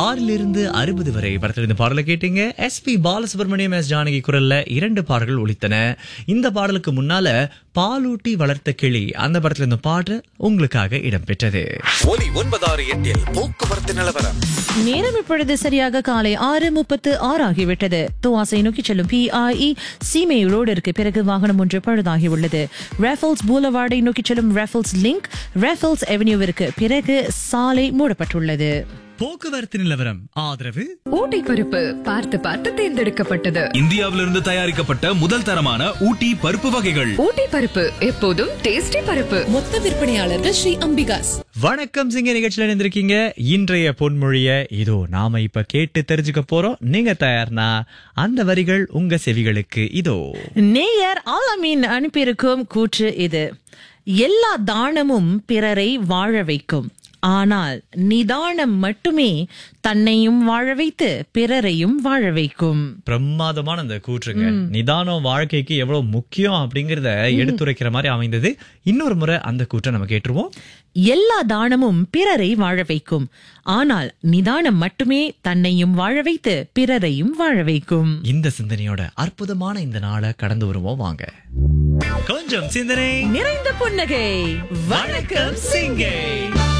ஆறிலிருந்து அறுபது வரை படத்தில் இந்த பாடலை கேட்டீங்க எஸ்பி பாலசுப்ரமணியம் எஸ் ஜானகி குரல்ல இரண்டு பாடல்கள் ஒலித்தன இந்த பாடலுக்கு முன்னால பாலூட்டி வளர்த்த கிளி அந்த படத்துல இந்த பாட்டு உங்களுக்காக இடம்பெற்றது ஒலி ஒன்பதாறு எட்டில் போக்குவரத்து நிலவரம் நேரம் இப்பொழுது சரியாக காலை ஆறு முப்பத்து ஆறு ஆகிவிட்டது துவாசை நோக்கி செல்லும் பிஐஇ சீமை ரோடிற்கு பிறகு வாகனம் ஒன்று பழுதாகி உள்ளது ரேஃபல்ஸ் பூலவார்டை நோக்கி செல்லும் ரேஃபல்ஸ் லிங்க் ரேஃபல்ஸ் அவென்யூவிற்கு பிறகு சாலை மூடப்பட்டுள்ளது போக்குவரத்து நிலவரம் ஆதரவு ஊட்டி பருப்பு பார்த்து பார்த்து தேர்ந்தெடுக்கப்பட்டது இந்தியாவிலிருந்து தயாரிக்கப்பட்ட முதல் தரமான ஊட்டி பருப்பு வகைகள் ஊட்டி பருப்பு எப்போதும் டேஸ்டி பருப்பு மொத்த விற்பனையாளர்கள் ஸ்ரீ அம்பிகாஸ் வணக்கம் சிங்க நிகழ்ச்சியில இருந்திருக்கீங்க இன்றைய பொன்மொழிய இதோ நாம இப்ப கேட்டு தெரிஞ்சுக்க போறோம் நீங்க தயார்னா அந்த வரிகள் உங்க செவிகளுக்கு இதோ நேயர் ஆலமீன் அனுப்பியிருக்கும் கூற்று இது எல்லா தானமும் பிறரை வாழ வைக்கும் ஆனால் நிதானம் மட்டுமே தன்னையும் வாழ வைத்து பிறரையும் வாழ வைக்கும் பிரமாதமான அந்த கூற்றுங்க நிதானம் வாழ்க்கைக்கு எவ்வளவு முக்கியம் அப்படிங்கறத எடுத்துரைக்கிற மாதிரி அமைந்தது இன்னொரு முறை அந்த கூற்றை நம்ம கேட்டுருவோம் எல்லா தானமும் பிறரை வாழ வைக்கும் ஆனால் நிதானம் மட்டுமே தன்னையும் வாழ வைத்து பிறரையும் வாழ வைக்கும் இந்த சிந்தனையோட அற்புதமான இந்த நாளை கடந்து வருவோம் வாங்க கொஞ்சம் சிந்தனை நிறைந்த புன்னகை வணக்கம் சிங்கை